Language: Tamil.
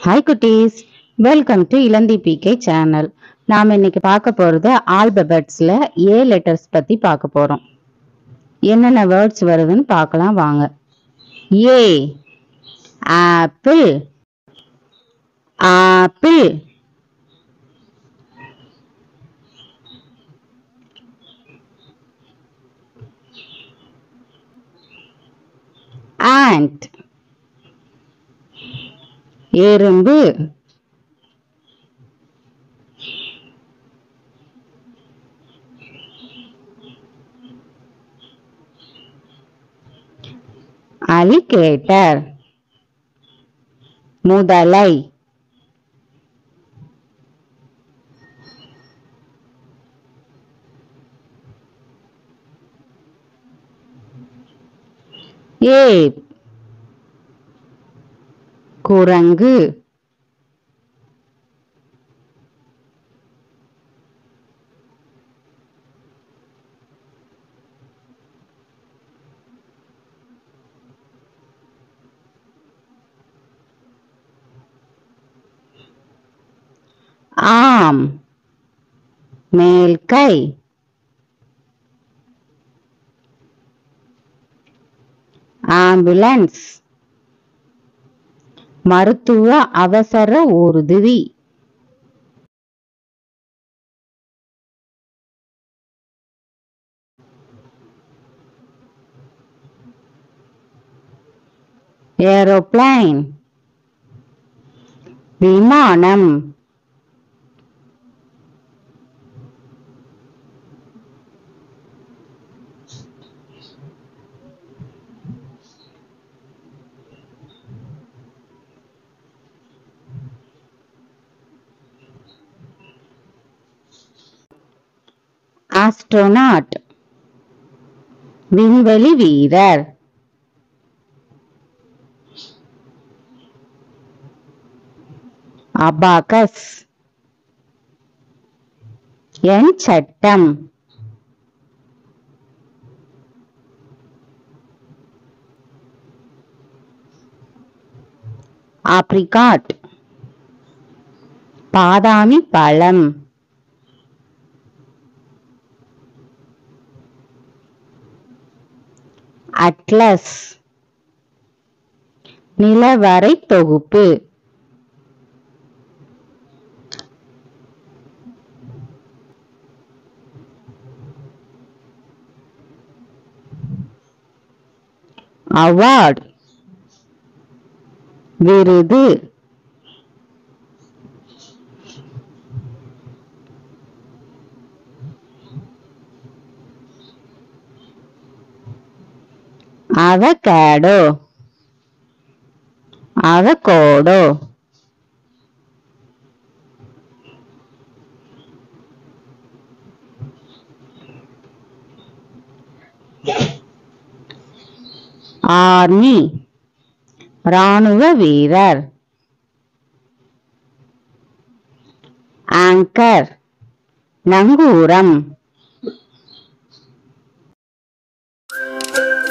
ஹாய் குட்டீஸ் welcome to Ilanthi PK channel நாம் இன்னைக்கு பார்க்க போகிறது ஆல்பபெட்ஸில் ஏ லெட்டர்ஸ் பற்றி பார்க்க போகிறோம் என்னென்ன வேர்ட்ஸ் வருதுன்னு பார்க்கலாம் வாங்க ஏ ஆப்பிள் ஆப்பிள் ant எறும்பு அலிகேட்டர் முதலை ஏப் குரங்கு ஆம் மேல் கை ஆம்புலன்ஸ் மருத்துவ அவசர ஊர்தி ஏரோப்ளைன் விமானம் ஆஸ்ட்ரோநாட் விண்வெளி வீரர் அபாகஸ் என் சட்டம் ஆப்ரிகாட் பாதாமி பழம் அட்லஸ் நிலவரை தொகுப்பு அவார்ட் விருது அவகேடோ அவகோடோ ஆர்மி ராணுவ வீரர் ஆங்கர் நங்கூரம்